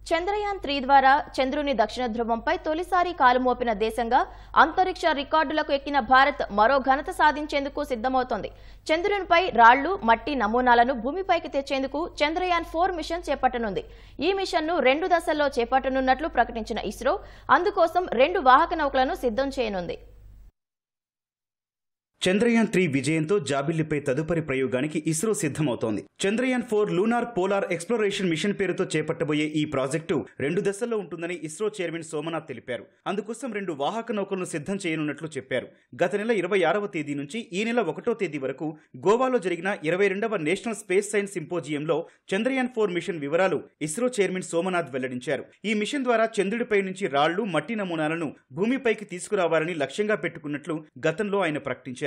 Chandrayaan three ద్వారా చంద్రుని దక్షిణ ధ్రువంపై తొలిసారి కాలు మోపిన దేశంగా అంతరిక్ష రికార్డులకు ఎక్కిన భారత్ మరో ఘనత సాధించేందుకు సిద్ధమవుతోంది చంద్రునిపై రాళ్లు మట్టి నమూనాలను భూమిపైకి తెచ్చేందుకు చంద్రయాన్ ఫోర్ మిషన్ చేపట్టనుంది ఈ మిషన్ను రెండు దశల్లో చేపట్టనున్నట్లు ప్రకటించిన ఇస్రో అందుకోసం రెండు వాహక నౌకలను సిద్ధం చేయనుంది చంద్రయాన్ త్రీ విజయంతో జాబిల్లిపై తదుపరి ప్రయోగానికి ఇస్రో సిద్ధమవుతోంది Chandrayaan four lunar polar exploration mission పేరుతో చేపట్టబోయే ఈ ప్రాజెక్టు రెండు దశల్లో ఉంటుందని ఇస్రో చైర్మన్ సోమనాథ్ తెలిపారు అందుకోసం రెండు వాహక నౌకలను సిద్ధం చేయనున్నట్లు చెప్పారు గత నెల ఇరవై ఆరవ తేదీ నుంచి ఈ నెల ఒకటో తేదీ వరకు గోవాలో జరిగిన ఇరవై రెండవ నేషనల్ స్పేస్ సైన్స్ సింపోజియంలో చంద్రయాన్ ఫోర్ మిషన్ వివరాలు ఇస్రో చైర్మన్ సోమనాథ్ వెల్లడించారు ఈ మిషన్ ద్వారా చంద్రుడిపై నుంచి రాళ్లు మట్టి నమూనాలను భూమిపైకి తీసుకురావాలని లక్ష్యంగా పెట్టుకున్నట్లు గతంలో ఆయన ప్రకటించారు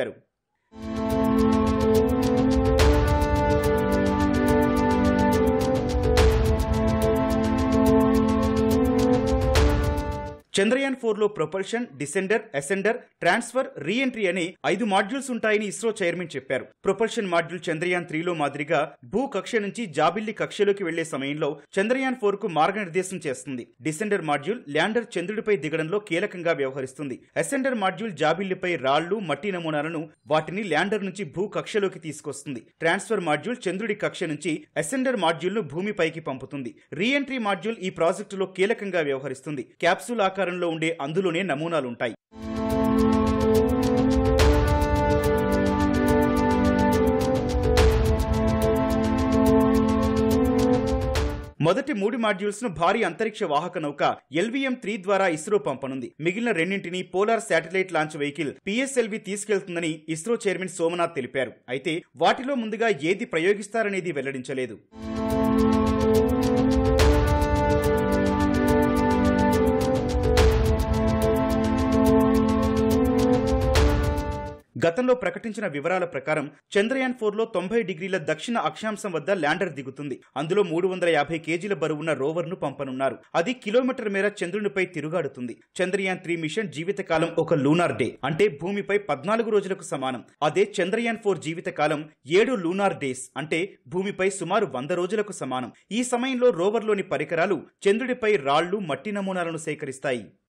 చంద్రయాన్ ఫోర్ లో propulsion descender ascender transfer reentry అనే ఐదు మాడ్యూల్స్ ఉంటాయని ఇస్రో చైర్మన్ చెప్పారు ప్రొపల్షన్ మాడ్యూల్ చంద్రయాన్ త్రీలో మాదిరిగా భూ కక్ష నుంచి జాబిల్లి కక్షలోకి వెళ్లే సమయంలో చంద్రయాన్ ఫోర్ కు మార్గనిర్దేశం చేస్తుంది డిసెండర్ మాడ్యూల్ ల్యాండర్ చంద్రుడిపై దిగడంలో కీలకంగా వ్యవహరిస్తుంది అసెండర్ మాడ్యూల్ జాబిల్లిపై రాళ్లు మట్టి నమూనాలను వాటిని ల్యాండర్ నుంచి భూ కక్షలోకి తీసుకొస్తుంది ట్రాన్స్ఫర్ మాడ్యూల్ చంద్రుడి కక్ష నుంచి అసెండర్ మాడ్యూల్ ను భూమిపైకి పంపుతుంది రీఎంట్రీ మాడ్యూల్ ఈ ప్రాజెక్టులో కీలకంగా వ్యవహరిస్తుంది క్యాప్సూల్ ఆకారంలో ఉండే అందులోనే నమూనాలుంటాయి మొదటి మూడు మాడ్యూల్స్ ను భారీ అంతరిక్ష వాహక నౌక ఎల్వీఎం త్రీ ద్వారా ఇస్రో పంపనుంది మిగిలిన రెండింటిని polar satellite launch vehicle PSLV తీసుకెళ్తుందని ఇస్రో చైర్మన్ సోమనాథ్ తెలిపారు అయితే వాటిలో ముందుగా ఏది ప్రయోగిస్తారనేది వెల్లడించలేదు గతంలో ప్రకటించిన వివరాల ప్రకారం చంద్రయాన్ ఫోర్ లో తొంభై డిగ్రీల దక్షిణ అక్షాంశం వద్ద ల్యాండర్ దిగుతుంది అందులో మూడు వందల యాభై కేజీల బరువున్న రోవర్ ను పంపనున్నారు అది కిలోమీటర్ మేర చంద్రునిపై తిరుగాడుతుంది చంద్రయాన్ త్రీ మిషన్ జీవితకాలం ఒక లూనార్ డే అంటే భూమిపై పద్నాలుగు రోజులకు సమానం అదే చంద్రయాన్ ఫోర్ జీవితకాలం ఏడు లూనార్ డేస్ అంటే భూమిపై సుమారు వంద రోజులకు సమానం ఈ సమయంలో రోవర్లోని పరికరాలు చంద్రుడిపై రాళ్లు మట్టి నమూనాలను సేకరిస్తాయి